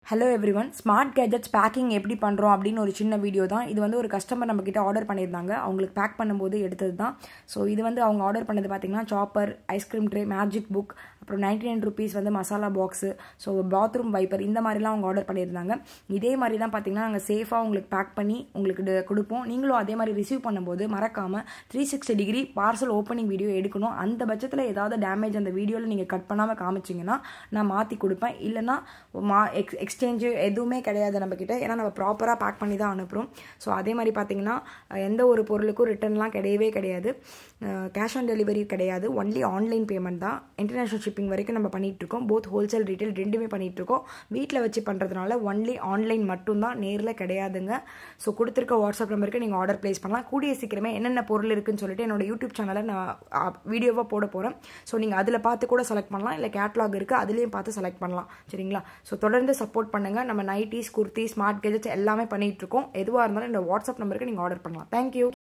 hello everyone smart gadgets packing எப்படி பண்ணுறோம் அப்படின்னு ஒரு சின்ன வீடியோ தான் இது வந்து ஒரு கஸ்டமர் நம்மக்கிட்ட ஆர்டர் பண்ணியிருந்தாங்க அவங்களுக்கு பேக் பண்ணும்போது எடுத்தது தான் ஸோ இது வந்து அவங்க ஆர்டர் பண்ணது பார்த்தீங்கன்னா chopper ice cream tray magic book அப்புறம் நைன்டி நைன் ருபீஸ் வந்து masala box so bathroom wiper இந்த மாதிரிலாம் அவங்க ஆர்டர் பண்ணியிருந்தாங்க இதே மாதிரி தான் பார்த்தீங்கன்னா நாங்கள் சேஃபாக உங்களுக்கு பேக் பண்ணி உங்களுக்கு டு- கொடுப்போம் நீங்களும் அதே மாதிரி ரிசீவ் பண்ணும்போது மறக்காமல் three sixty degree parcel opening video எடுக்கணும் அந்த பட்சத்தில் ஏதாவது டேமேஜ் அந்த வீடியோவில் நீங்கள் கட் பண்ணாமல் காமிச்சிங்கன்னா நான் மாற்றி கொடுப்பேன் இல்லைன்னா மா எக்ஸ் எக்ஸ்சேஞ்சு எதுவுமே கிடையாது நம்மக்கிட்ட ஏன்னா நம்ம ப்ராப்பராக பேக் பண்ணி தான் அனுப்புகிறோம் ஸோ அதே மாதிரி பார்த்தீங்கன்னா அஹ், எந்த ஒரு பொருளுக்கும் ரிட்டர்ன்லாம் கிடையவே கிடையாது கேஷ் ஆன் டெலிவரி கிடையாது ஒன்லி ஆன்லைன் பேமெண்ட் தான் இன்டர்நேஷ்னல் ஷிப்பிங் வரைக்கும் நம்ம பண்ணிட்டு இருக்கோம் போத் ஹோல்சேல் ரீட்டைல் ரெண்டுமே பண்ணிட்டு இருக்கோம் வீட்டில் வச்சு பண்ணுறதுனால ஒன்லி ஆன்லைன் மட்டும்தான் நேரில் கிடையாதுங்க ஸோ கொடுத்துருக்க வாட்ஸ்அப் நம்பருக்கு நீங்கள் ஆர்டர் ப்ளேஸ் பண்ணலாம் கூடிய சீக்கிரமே என்னென்ன பொருள் இருக்குன்னு சொல்லிட்டு என்னோட யூடியூப் சேனலை நான் வீடியோவாக போட போகிறேன் ஸோ நீங்கள் அதில் பார்த்து கூட செலக்ட் பண்ணலாம் இல்லை கேட்லாக் இருக்குது அதுலேயும் பார்த்து செலக்ட் பண்ணலாம் சரிங்களா ஸோ தொடர்ந்து சப்போர்ட் பண்ணுங்கள் நம்ம நைட்டிஸ் குர்த்தி ஸ்மார்ட் கெஜெட்ஸ் எல்லாமே பண்ணிட்டு இருக்கோம் எதுவாக இருந்தாலும் இந்த வாட்ஸ்அப் நம்பருக்கு நீங்கள் ஆர்டர் பண்ணலாம் தேங்க்யூ